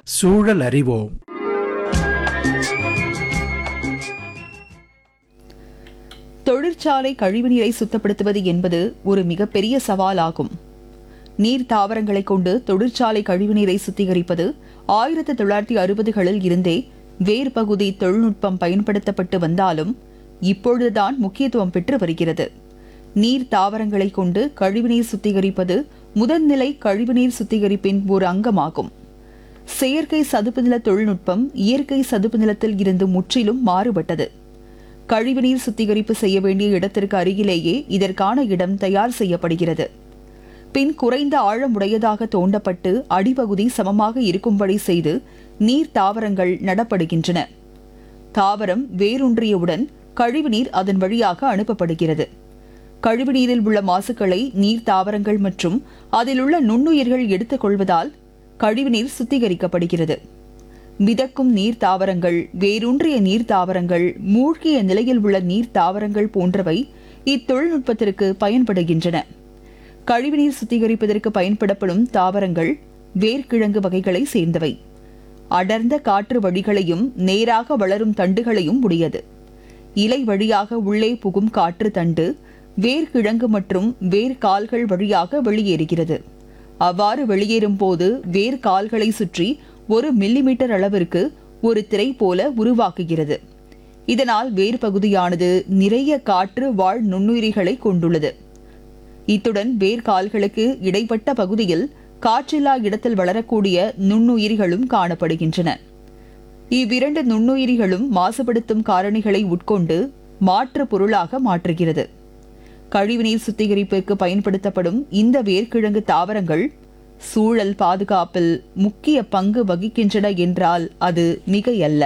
சூழல் அறிவோம் தொழிற்சாலை கழிவுநீரை சுத்தப்படுத்துவது என்பது ஒரு மிகப்பெரிய சவாலாகும் நீர் தாவரங்களை கொண்டு தொழிற்சாலை கழிவுநீரை சுத்திகரிப்பது ஆயிரத்தி தொள்ளாயிரத்தி அறுபதுகளில் இருந்தே வேர் பகுதி தொழில்நுட்பம் பயன்படுத்தப்பட்டு வந்தாலும் இப்பொழுதுதான் முக்கியத்துவம் பெற்று வருகிறது நீர் தாவரங்களை கொண்டு கழிவுநீர் சுத்திகரிப்பது முதல்நிலை கழிவுநீர் சுத்திகரிப்பின் ஒரு அங்கமாகும் செயற்கை சதுப்பு நில தொழில்நுட்பம் இயற்கை சதுப்பு நிலத்தில் இருந்து முற்றிலும் மாறுபட்டது கழிவுநீர் சுத்திகரிப்பு செய்ய வேண்டிய இடத்திற்கு அருகிலேயே இதற்கான இடம் தயார் செய்யப்படுகிறது பின் குறைந்த ஆழமுடையதாக தோண்டப்பட்டு அடிப்பகுதி சமமாக இருக்கும்படி செய்து நீர் தாவரங்கள் நடப்படுகின்றன தாவரம் வேரூன்றியவுடன் கழிவுநீர் அதன் வழியாக அனுப்பப்படுகிறது கழிவுநீரில் உள்ள மாசுக்களை நீர் தாவரங்கள் மற்றும் அதில் உள்ள நுண்ணுயிர்கள் எடுத்துக்கொள்வதால் கழிவுநீர் சுத்திகரிக்கப்படுகிறது மிதக்கும் நீர் தாவரங்கள் வேரூன்றிய நீர் தாவரங்கள் மூழ்கிய நிலையில் உள்ள நீர் தாவரங்கள் போன்றவை இத்தொழில்நுட்பத்திற்கு பயன்படுகின்றன கழிவுநீர் சுத்திகரிப்பதற்கு பயன்படப்படும் தாவரங்கள் வேர்க்கிழங்கு வகைகளை சேர்ந்தவை அடர்ந்த காற்று வழிகளையும் நேராக வளரும் தண்டுகளையும் உடையது இலை வழியாக உள்ளே புகும் காற்று தண்டு வேர்க்கிழங்கு மற்றும் வேர்கால்கள் வழியாக வெளியேறுகிறது அவ்வாறு வெளியேறும் போது வேர்கால்களை சுற்றி ஒரு மில்லிமீட்டர் அளவிற்கு ஒரு திரை போல உருவாக்குகிறது இதனால் வேர் பகுதியானது நிறைய காற்று வாழ் நுண்ணுயிரிகளை கொண்டுள்ளது இத்துடன் வேர்கால்களுக்கு இடைப்பட்ட பகுதியில் காற்றில்லா இடத்தில் வளரக்கூடிய நுண்ணுயிரிகளும் காணப்படுகின்றன இவ்விரண்டு நுண்ணுயிரிகளும் மாசுபடுத்தும் காரணிகளை உட்கொண்டு மாற்று பொருளாக மாற்றுகிறது கழிவுநீர் சுத்திகரிப்புக்கு பயன்படுத்தப்படும் இந்த வேர்க்கிழங்கு தாவரங்கள் சூழல் பாதுகாப்பில் முக்கிய பங்கு வகிக்கின்றன என்றால் அது மிகையல்ல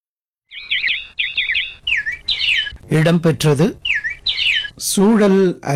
இடம்பெற்றது சூழல்